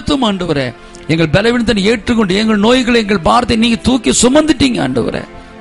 பலப்படுத்தும் ஆண்டவரே எங்கள் பலவீனத்தை ஏற்றுக்கொண்டு எங்கள் நோய்களை எங்கள் பாரத்தை நீங்க தூக்கி சுமந்துட்டீங்க ஆண்டவரே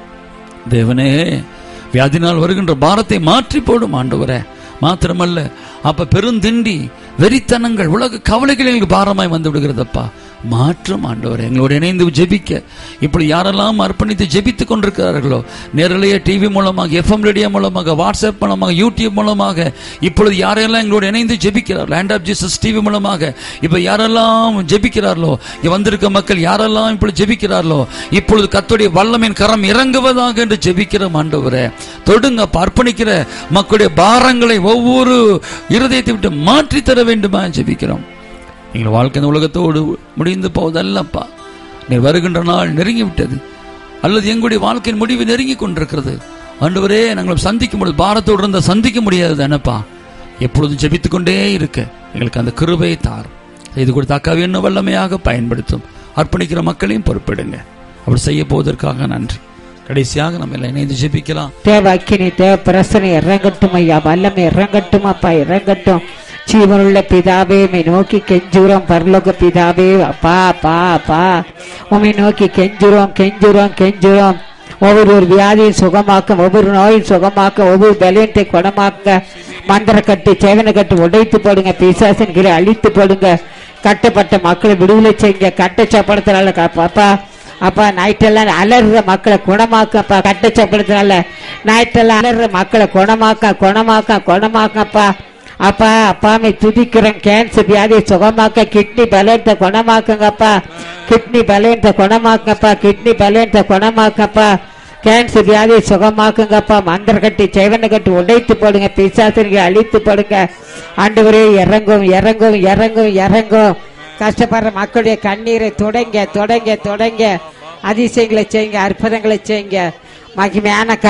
தேவனே வியாதினால் வருகின்ற பாரத்தை மாற்றி போடும் ஆண்டவரே மாத்திரமல்ல அப்ப பெருந்திண்டி வெறித்தனங்கள் உலக கவலைகள் எங்களுக்கு பாரமாய் வந்து விடுகிறதப்பா மாற்றம் ஆண்டவர் எங்களோடு இணைந்து ஜெபிக்க இப்படி யாரெல்லாம் அர்ப்பணித்து ஜெபித்துக் கொண்டிருக்கிறார்களோ நேரலையே டிவி மூலமாக எஃப்எம் ரேடியோ மூலமாக வாட்ஸ்அப் மூலமாக யூடியூப் மூலமாக இப்பொழுது யாரெல்லாம் எங்களோடு இணைந்து ஜெபிக்கிறார் லேண்ட் ஆஃப் ஜீசஸ் டிவி மூலமாக இப்ப யாரெல்லாம் ஜெபிக்கிறார்களோ இங்க வந்திருக்க மக்கள் யாரெல்லாம் இப்பொழுது ஜெபிக்கிறார்களோ இப்பொழுது கர்த்தருடைய வல்லமையின் கரம் இறங்குவதாக என்று ஜெபிக்கிற ஆண்டவரே தொடுங்க அர்ப்பணிக்கிற மக்களுடைய பாரங்களை ஒவ்வொரு இருதயத்தை விட்டு மாற்றி தர வேண்டுமா ஜெபிக்கிறோம் எங்கள் வாழ்க்கை இந்த உலகத்தோடு முடிந்து போவதல்லப்பா நீர் வருகின்ற நாள் நெருங்கி விட்டது அல்லது எங்களுடைய வாழ்க்கையின் முடிவு நெருங்கி கொண்டிருக்கிறது ஆண்டவரே நாங்கள் சந்திக்கும் பொழுது பாரத்தோடு இருந்த சந்திக்க முடியாது தானப்பா எப்பொழுதும் ஜெபித்துக் கொண்டே இருக்க எங்களுக்கு அந்த கிருபையை தார் செய்து கொடுத்த அக்காவை என்ன வல்லமையாக பயன்படுத்தும் அர்ப்பணிக்கிற மக்களையும் பொறுப்பிடுங்க அப்படி செய்ய போவதற்காக நன்றி கடைசியாக நம்ம எல்லாம் இணைந்து ஜெபிக்கலாம் தேவ அக்கினி தேவ பிரசனை இறங்கட்டும் ஐயா வல்லமை இறங்கட்டும் அப்பா இறங்கட்டும் ஜீவனுள்ள பிதாவே உம்மை நோக்கி கெஞ்சுறோம் பரலோக பிதாவே அப்பா அப்பா அப்பா உம்மை நோக்கி கெஞ்சுறோம் கெஞ்சுறோம் கெஞ்சுறோம் ஒவ்வொரு ஒரு வியாதியை சுகமாக்க ஒவ்வொரு நோயும் சுகமாக்க ஒவ்வொரு பலவீனத்தை குணமாக்க மந்திர கட்டு சேவனை கட்டு உடைத்து போடுங்க பிசாசன் கீழே அழித்து போடுங்க கட்டப்பட்ட மக்களை விடுதலை செய்யுங்க கட்ட சப்படத்தினால அப்பா அப்பா நைட்டெல்லாம் அலறுற மக்களை குணமாக்கப்பா கட்டச்சப்படுத்தினால நைட்டெல்லாம் அலறுற மக்களை குணமாக்க குணமாக்க குணமாக்கப்பா அப்பா அப்பாமை துதிக்கிறோம் கேன்சர் வியாதியை சுகமாக்க கிட்னி பலத்தை குணமாக்குங்கப்பா கிட்னி பலத்தை குணமாக்கப்பா கிட்னி பலத்தை குணமாக்கப்பா கேன்சர் வியாதியை சுகமாக்குங்கப்பா மந்திர கட்டி சேவனை கட்டி உடைத்து போடுங்க பிசாசனிಗೆ அழித்து போடுங்க ஆண்டவரே இறங்கும் இறங்கும் இறங்கும் இறங்கும் கஷ்டப்படுற மக்களுடைய கண்ணீரை தொடங்க தொடங்க தொடங்க அதிசயங்களை செய்யுங்க அற்புதங்களை செய்யுங்க மகிமையான கா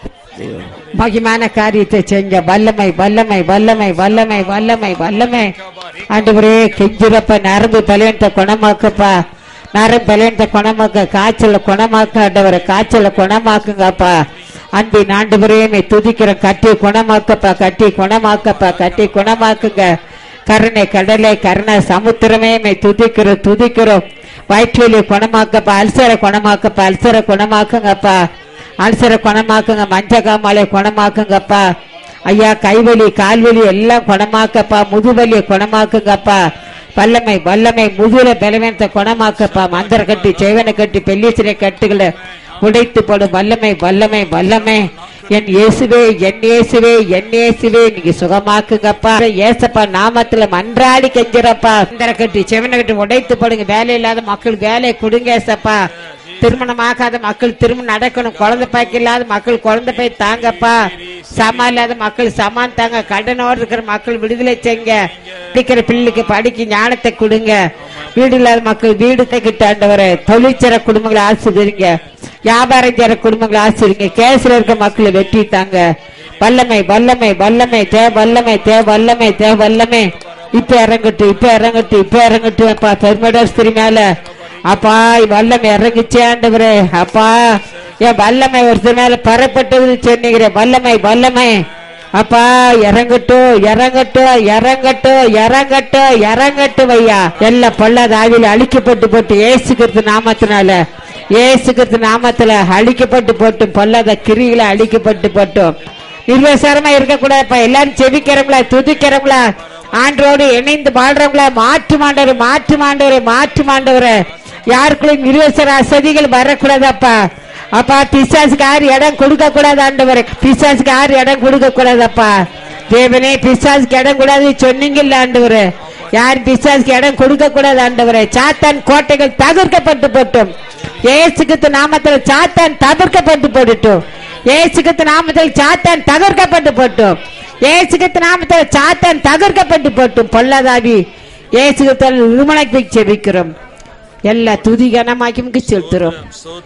மகிமான காரியத்தை செய்யுங்க வல்லமை வல்லமை வல்லமை வல்லமை வல்லமை வல்லமை ஆண்டவரே கெஞ்சிரப்ப நரம்பு பலவீனத்தை குணமாக்கப்பா நரம்பு பலவீனத்தை குணமாக்க காய்ச்சல குணமாக்க ஆண்டவரை காய்ச்சல குணமாக்குங்கப்பா அன்பின் ஆண்டவரே மை துதிக்கிற கட்டி குணமாக்கப்பா கட்டி குணமாக்கப்பா கட்டி குணமாக்குங்க கருணை கடலை கருணை சமுத்திரமே மை துதிக்கிறோம் துதிக்கிறோம் வயிற்றுவலி குணமாக்கப்பா அல்சரை குணமாக்கப்பா அல்சரை குணமாக்குங்கப்பா அல்சரை குணமாக்குங்க மஞ்ச காமாலை குணமாக்குங்கப்பா ஐயா கைவலி கால்வலி எல்லாம் குணமாக்கப்பா முதுவலியை குணமாக்குங்கப்பா வல்லமை வல்லமை முதுல பலவீனத்தை குணமாக்கப்பா மந்திர கட்டி செய்வனை கட்டி பெல்லீசிரை கட்டுகளை உடைத்து போடும் வல்லமை வல்லமை வல்லமை என் இயேசுவே என் இயேசுவே என் இயேசுவே நீங்க சுகமாக்குங்கப்பா ஏசப்பா நாமத்துல மன்றாடி கெஞ்சிரப்பா மந்திர கட்டி செவனை கட்டி உடைத்து போடுங்க வேலை இல்லாத மக்களுக்கு வேலையை கொடுங்க ஏசப்பா திருமணம் ஆகாத மக்கள் திருமணம் நடக்கணும் குழந்தை பாய்க்கு இல்லாத மக்கள் குழந்தை போய் தாங்கப்பா சமா இல்லாத மக்கள் சமான் தாங்க கடனோடு இருக்கிற மக்கள் விடுதலை செய்யுங்க படிக்கிற பிள்ளைக்கு படிக்க ஞானத்தை கொடுங்க வீடு இல்லாத மக்கள் வீடு கிட்டாண்டவரை தொழிற்சர குடும்பங்களை ஆசிரியங்க வியாபாரம் செய்யற குடும்பங்களை ஆசிரியங்க கேஸ்ல இருக்க மக்களை வெற்றி தாங்க வல்லமை வல்லமை வல்லமை தே வல்லமை தே வல்லமை தே வல்லமை இப்ப இறங்கட்டும் இப்ப இறங்கட்டும் இப்ப இறங்கட்டும் அப்பா பெருமடாஸ்திரி மேல அப்பா வல்லமை இறங்கிச்சே ஆண்டவரே அப்பா என் வல்லமை ஒருத்தர் மேல பரப்பட்டது சொன்னீங்க வல்லமை வல்லமை அப்பா இறங்கட்டும் இறங்கட்டும் இறங்கட்டும் இறங்கட்டும் இறங்கட்டும் ஐயா எல்லா பொல்லாத ஆவியில அழிக்கப்பட்டு போட்டு ஏசுகிறது நாமத்தினால ஏசுகிறது நாமத்துல அழிக்கப்பட்டு போட்டும் பொல்லாத கிரியில அழிக்கப்பட்டு போட்டும் நிர்வசாரமா இருக்கக்கூடாதுப்பா எல்லாரும் செபிக்கிறவங்களா துதிக்கிறவங்களா ஆண்டோடு இணைந்து வாழ்றவங்களா மாற்று மாண்டவர் மாற்று மாண்டவரே மாற்று மாண்டவரே யாருக்குள்ளும் நிர்வசர அசதிகள் வரக்கூடாதப்பா அப்பா பிசாசுக்கு யாரு இடம் கொடுக்க கூடாது ஆண்டவரே பிசாசுக்கு யாரு இடம் கொடுக்க கூடாதப்பா தேவனே பிசாசுக்கு இடம் கூடாது சொன்னீங்கல்ல ஆண்டவரே யார் பிசாசுக்கு இடம் கொடுக்க கூடாது ஆண்டவரே சாத்தான் கோட்டைகள் தகர்க்கப்பட்டு போட்டும் ஏசுக்கு நாமத்தில் சாத்தான் தகர்க்கப்பட்டு போட்டுட்டும் ஏசுக்கு நாமத்தில் சாத்தான் தகர்க்கப்பட்டு போட்டும் ஏசுக்கு நாமத்தில் சாத்தான் தகர்க்கப்பட்டு போட்டும் பொல்லாதாவி ஏசுக்கு நிர்மலைக்கு செபிக்கிறோம் எல்லா துதி கனமாக்கி செலுத்துறோம்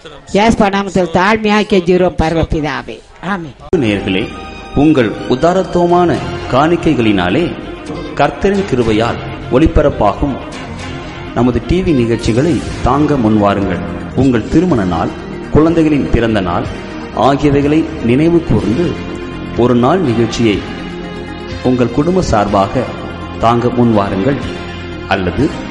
ஏஸ் நாமத்தில் தாழ்மையாக கெஞ்சுகிறோம் பரவப்பிதாவே ஆமே நேயர்களே உங்கள் உதாரத்துவமான காணிக்கைகளினாலே கர்த்தரின் கிருபையால் ஒளிபரப்பாகும் நமது டிவி நிகழ்ச்சிகளை தாங்க முன்வாருங்கள் உங்கள் திருமண நாள் குழந்தைகளின் பிறந்த நாள் ஆகியவைகளை நினைவு கூர்ந்து ஒரு நாள் நிகழ்ச்சியை உங்கள் குடும்ப சார்பாக தாங்க முன்வாருங்கள் அல்லது